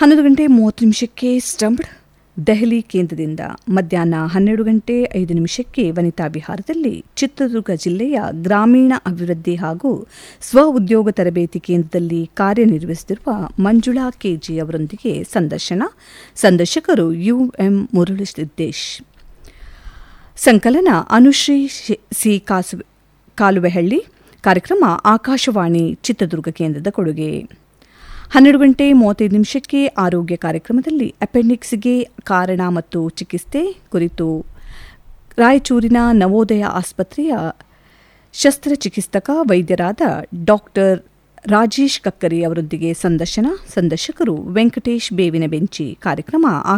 ಹನ್ನೊಂದು ಗಂಟೆ ಮೂವತ್ತು ನಿಮಿಷಕ್ಕೆ ಸ್ಟಂಪ್ಡ್ ದೆಹಲಿ ಕೇಂದ್ರದಿಂದ ಮಧ್ಯಾಹ್ನ ಹನ್ನೆರಡು ಗಂಟೆ ಐದು ನಿಮಿಷಕ್ಕೆ ವನಿತಾ ವಿಹಾರದಲ್ಲಿ ಚಿತ್ರದುರ್ಗ ಜಿಲ್ಲೆಯ ಗ್ರಾಮೀಣ ಅಭಿವೃದ್ಧಿ ಹಾಗೂ ಸ್ವ ಉದ್ಯೋಗ ತರಬೇತಿ ಕೇಂದ್ರದಲ್ಲಿ ಕಾರ್ಯನಿರ್ವಹಿಸುತ್ತಿರುವ ಮಂಜುಳಾ ಕೆಜಿ ಅವರೊಂದಿಗೆ ಸಂದರ್ಶನ ಸಂದರ್ಶಕರು ಯುಎಂ ಮುರಳಿಸಿದ್ದೇಶ್ ಸಂಕಲನ ಅನುಶ್ರೀ ಸಿ ಕಾಸು ಕಾಲುವೆಹಳ್ಳಿ ಕಾರ್ಯಕ್ರಮ ಆಕಾಶವಾಣಿ ಚಿತ್ರದುರ್ಗ ಕೇಂದ್ರದ ಕೊಡುಗೆ ಹನ್ನೆರಡು ಗಂಟೆ ಮೂವತ್ತೈದು ನಿಮಿಷಕ್ಕೆ ಆರೋಗ್ಯ ಕಾರ್ಯಕ್ರಮದಲ್ಲಿ ಅಪೆಂಡಿಕ್ಸ್ಗೆ ಕಾರಣ ಮತ್ತು ಚಿಕಿತ್ಸೆ ಕುರಿತು ರಾಯಚೂರಿನ ನವೋದಯ ಆಸ್ಪತ್ರೆಯ ಶಸ್ತ್ರಚಿಕಿತ್ಸಕ ವೈದ್ಯರಾದ ಡಾಕ್ಟರ್ ರಾಜೇಶ್ ಕಕ್ಕರಿ ಅವರೊಂದಿಗೆ ಸಂದರ್ಶನ ಸಂದರ್ಶಕರು ವೆಂಕಟೇಶ್ ಬೇವಿನ ಬೆಂಚಿ ಕಾರ್ಯಕ್ರಮ